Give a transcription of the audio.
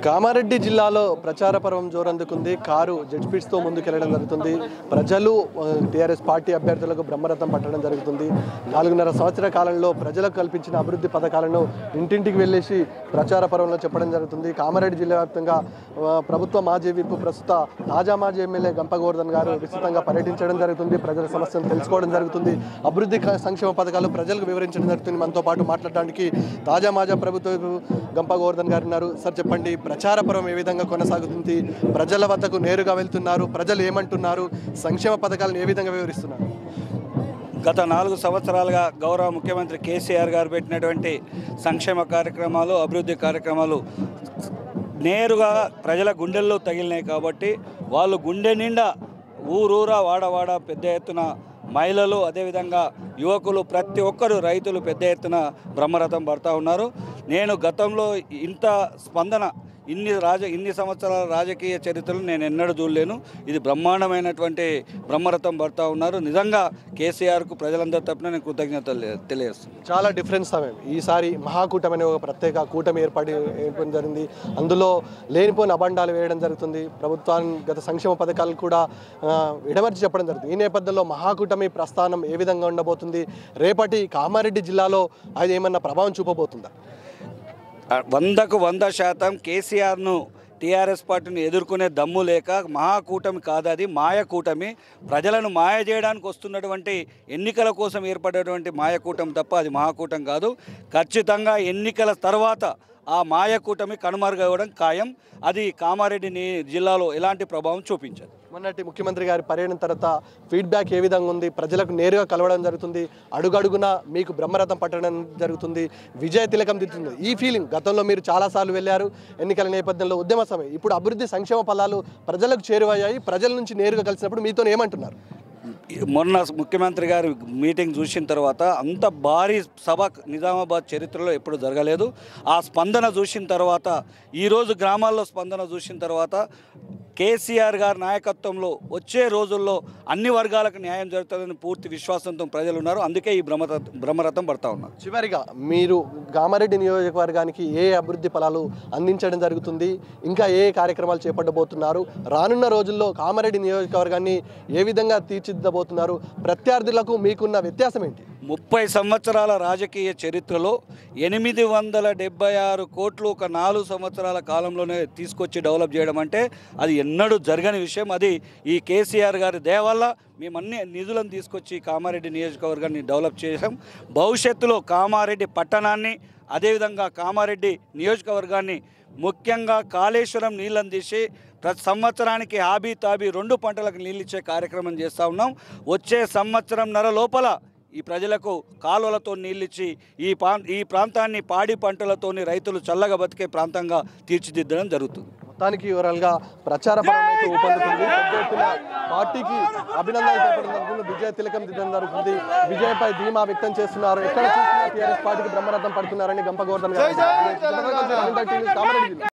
కామారెడ్డి జిల్లాలో ప్రచార పర్వం జోరందుకుంది కారు జడ్జ్పీట్స్తో ముందుకెళ్లడం జరుగుతుంది ప్రజలు టీఆర్ఎస్ పార్టీ అభ్యర్థులకు బ్రహ్మరథం పట్టడం జరుగుతుంది నాలుగున్నర సంవత్సర కాలంలో ప్రజలకు కల్పించిన అభివృద్ధి పథకాలను ఇంటింటికి వెళ్ళేసి ప్రచార పర్వంలో చెప్పడం జరుగుతుంది కామారెడ్డి జిల్లా వ్యాప్తంగా ఆ, ప్రభుత్వ మాజీ విప్ ప్రస్తుత తాజా మాజీ ఎమ్మెల్యే గంప గోవర్ధన్ గారు విస్తృతంగా పర్యటించడం జరుగుతుంది ప్రజల సమస్యను తెలుసుకోవడం జరుగుతుంది అభివృద్ధి క- సంక్షేమ పథకాలు ప్రజలకు వివరించడం జరుగుతుంది మనతో పాటు మాట్లాడడానికి తాజా మాజా ప్రభుత్వ విప్ గంప గోవర్ధన్ గారు ఉన్నారు సార్ చెప్పండి ప్రచార పర్వం ఏ విధంగా కొనసాగుతుంది ప్రజల వద్దకు నేరుగా వెళ్తున్నారు ప్రజలు ఏమంటున్నారు సంక్షేమ పథకాలను ఏ విధంగా వివరిస్తున్నారు గత నాలుగు సంవత్సరాలుగా గౌరవ ముఖ్యమంత్రి కేసీఆర్ గారు పెట్టినటువంటి సంక్షేమ కార్యక్రమాలు అభివృద్ధి కార్యక్రమాలు నేరుగా ప్రజల గుండెల్లో తగిలినాయి కాబట్టి వాళ్ళు గుండె నిండా ఊరూరా వాడవాడ పెద్ద ఎత్తున మహిళలు అదేవిధంగా యువకులు ప్రతి ఒక్కరు రైతులు పెద్ద ఎత్తున బ్రహ్మరథం పడతా ఉన్నారు నేను గతంలో ఇంత స్పందన ఇన్ని రాజ ఇన్ని సంవత్సరాల రాజకీయ చరిత్రలు నేను ఎన్నడూ చూడలేను ఇది బ్రహ్మాండమైనటువంటి బ్రహ్మరథం పడతా ఉన్నారు నిజంగా కేసీఆర్కు ప్రజలందరి తరపున నేను కృతజ్ఞతలు తెలి- తెలియజేస్తున్నాను చాలా డిఫరెన్స్ సమయం ఈసారి మహాకూటమి అనే ఒక ప్రత్యేక కూటమి ఏర్పాటు ఏర్పడడం జరిగింది అందులో లేనిపోయిన అబండాలు వేయడం జరుగుతుంది ప్రభుత్వాన్ని గత సంక్షేమ పథకాలు కూడా ఆ, విడమర్చి చెప్పడం జరుగుతుంది ఈ నేపథ్యంలో మహాకూటమి ప్రస్థానం ఏ విధంగా ఉండబోతుంది రేపటి కామారెడ్డి జిల్లాలో అది ఏమన్నా ప్రభావం చూపబోతుందా ఆ, వందకు వంద శాతం కేసీఆర్ను టీఆర్ఎస్ పార్టీని ఎదుర్కొనే దమ్ము లేక మహాకూటమి కాదు అది మాయ కూటమి ప్రజలను మాయ చేయడానికి వస్తున్నటువంటి ఎన్నికల కోసం ఏర్పడేటువంటి మాయ కూటమి తప్ప అది మహాకూటమి కాదు ఖచ్చితంగా ఎన్నికల తర్వాత ఆ మాయ కూటమి కనుమరుగవడం ఖాయం అది కామారెడ్డి ని- జిల్లాలో ఎలాంటి ప్రభావం చూపించదు మొన్నటి ముఖ్యమంత్రి గారి పర్యటన తర్వాత ఫీడ్బ్యాక్ ఏ విధంగా ఉంది ప్రజలకు నేరుగా కలవడం జరుగుతుంది అడుగడుగున మీకు బ్రహ్మరథం పట్టడం జరుగుతుంది విజయ తిలకం దిద్దుతుంది ఈ ఫీలింగ్ గతంలో మీరు చాలాసార్లు వెళ్ళారు ఎన్నికల నేపథ్యంలో ఉద్యమ సమయం ఇప్పుడు అభివృద్ధి సంక్షేమ ఫలాలు ప్రజలకు చేరువయ్యాయి ప్రజల నుంచి నేరుగా కలిసినప్పుడు మీతో ఏమంటున్నారు మొన్న ముఖ్యమంత్రి గారి మీటింగ్ చూసిన తర్వాత అంత భారీ సభ నిజామాబాద్ చరిత్రలో ఎప్పుడు జరగలేదు ఆ స్పందన చూసిన తర్వాత ఈరోజు గ్రామాల్లో స్పందన చూసిన తర్వాత కేసీఆర్ గారి నాయకత్వంలో వచ్చే రోజుల్లో అన్ని వర్గాలకు న్యాయం జరుగుతుందని పూర్తి విశ్వాసంతో ప్రజలు ఉన్నారు అందుకే ఈ బ్రహ్మరథ బ్రహ్మరథం పడతా ఉన్నారు చివరిగా మీరు కామారెడ్డి నియోజకవర్గానికి ఏ అభివృద్ధి ఫలాలు అందించడం జరుగుతుంది ఇంకా ఏ కార్యక్రమాలు చేపట్టబోతున్నారు రానున్న రోజుల్లో కామారెడ్డి నియోజకవర్గాన్ని ఏ విధంగా తీర్చిదిద్దబోతున్నారు ప్రత్యర్థులకు మీకున్న వ్యత్యాసం ఏంటి ముప్పై సంవత్సరాల రాజకీయ చరిత్రలో ఎనిమిది వందల డెబ్బై ఆరు కోట్లు ఒక నాలుగు సంవత్సరాల కాలంలోనే తీసుకొచ్చి డెవలప్ చేయడం అంటే అది ఎన్నడూ జరగని విషయం అది ఈ కేసీఆర్ గారి దయ వల్ల మేము అన్ని నిధులను తీసుకొచ్చి కామారెడ్డి నియోజకవర్గాన్ని డెవలప్ చేసాం భవిష్యత్తులో కామారెడ్డి పట్టణాన్ని అదేవిధంగా కామారెడ్డి నియోజకవర్గాన్ని ముఖ్యంగా కాళేశ్వరం నీళ్ళని తీసి ప్రతి సంవత్సరానికి హాబీ తాబీ రెండు పంటలకు నీళ్ళు ఇచ్చే కార్యక్రమం చేస్తూ ఉన్నాం వచ్చే సంవత్సరం నర లోపల ఈ ప్రజలకు కాలువలతో నీళ్ళిచ్చి ఈ పా ఈ ప్రాంతాన్ని పాడి పంటలతోని రైతులు చల్లగా బతికే ప్రాంతంగా తీర్చిదిద్దడం జరుగుతుంది మొత్తానికి ఓవరాల్గా ప్రచార పరం అయితే ఊపందుకుంది పెద్ద ఎత్తున పార్టీకి అభినందనలు తెలపడం జరుగుతుంది విజయ తిలకం దిద్దడం జరుగుతుంది విజయపై ధీమా వ్యక్తం చేస్తున్నారు ఎక్కడ చూసినా టీఆర్ఎస్ పార్టీకి బ్రహ్మరథం పడుతున్నారని గంప గోవర్ధన్ గారు కామారెడ్డి జిల్లా